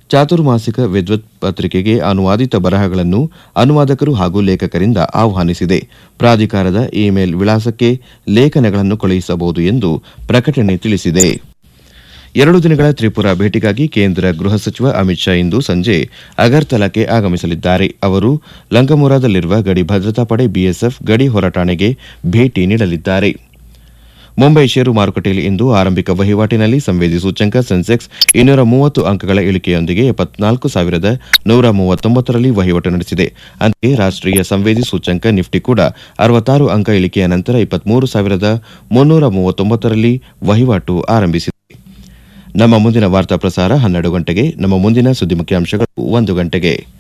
ಚಾತುರ್ಮಾಸಿಕ ವಿದ್ವತ್ ಪತ್ರಿಕೆಗೆ ಅನುವಾದಿತ ಬರಹಗಳನ್ನು ಅನುವಾದಕರು ಹಾಗೂ ಲೇಖಕರಿಂದ ಆಹ್ವಾನಿಸಿದೆ ಪ್ರಾಧಿಕಾರದ ಇಮೇಲ್ ವಿಳಾಸಕ್ಕೆ ಲೇಖನಗಳನ್ನು ಕಳುಹಿಸಬಹುದು ಎಂದು ಪ್ರಕಟಣೆ ತಿಳಿಸಿದೆ ಎರಡು ದಿನಗಳ ತ್ರಿಪುರಾ ಭೇಟಿಗಾಗಿ ಕೇಂದ್ರ ಗೃಹ ಸಚಿವ ಅಮಿತ್ ಶಾ ಇಂದು ಸಂಜೆ ಅಗರ್ತಲಾಕ್ಕೆ ಆಗಮಿಸಲಿದ್ದಾರೆ ಅವರು ಲಂಗಮುರಾದಲ್ಲಿರುವ ಗಡಿ ಭದ್ರತಾ ಪಡೆ ಬಿಎಸ್ಎಫ್ ಗಡಿ ಹೊರಠಾಣೆಗೆ ಭೇಟಿ ನೀಡಲಿದ್ದಾರೆ ಮುಂಬೈ ಷೇರು ಮಾರುಕಟ್ಟೆಯಲ್ಲಿ ಇಂದು ಆರಂಭಿಕ ವಹಿವಾಟಿನಲ್ಲಿ ಸಂವೇದಿ ಸೂಚ್ಯಂಕ ಸೆನ್ಸೆಕ್ಸ್ ಇನ್ನೂರ ಮೂವತ್ತು ಅಂಕಗಳ ಇಳಿಕೆಯೊಂದಿಗೆ ಎಪ್ಪತ್ನಾಲ್ಕು ಸಾವಿರದ ನೂರ ಮೂವತ್ತೊಂಬತ್ತರಲ್ಲಿ ವಹಿವಾಟು ನಡೆಸಿದೆ ಅಂತೆಯೇ ರಾಷ್ಟೀಯ ಸಂವೇದಿ ಸೂಚ್ಯಂಕ ನಿಫ್ಟಿ ಕೂಡ ಅರವತ್ತಾರು ಅಂಕ ಇಳಿಕೆಯ ನಂತರ ಇಪ್ಪತ್ಮೂರು ಸಾವಿರದ ಮುನ್ನೂರ ಮೂವತ್ತೊಂಬತ್ತರಲ್ಲಿ ವಹಿವಾಟು ಆರಂಭಿಸಿದೆ ನಮ್ಮ ಮುಂದಿನ ವಾರ್ತಾ ಪ್ರಸಾರ ಹನ್ನೆರಡು ಗಂಟೆಗೆ ನಮ್ಮ ಮುಂದಿನ ಸುದ್ದಿ ಮುಖ್ಯಾಂಶಗಳು ಒಂದು ಗಂಟೆಗೆ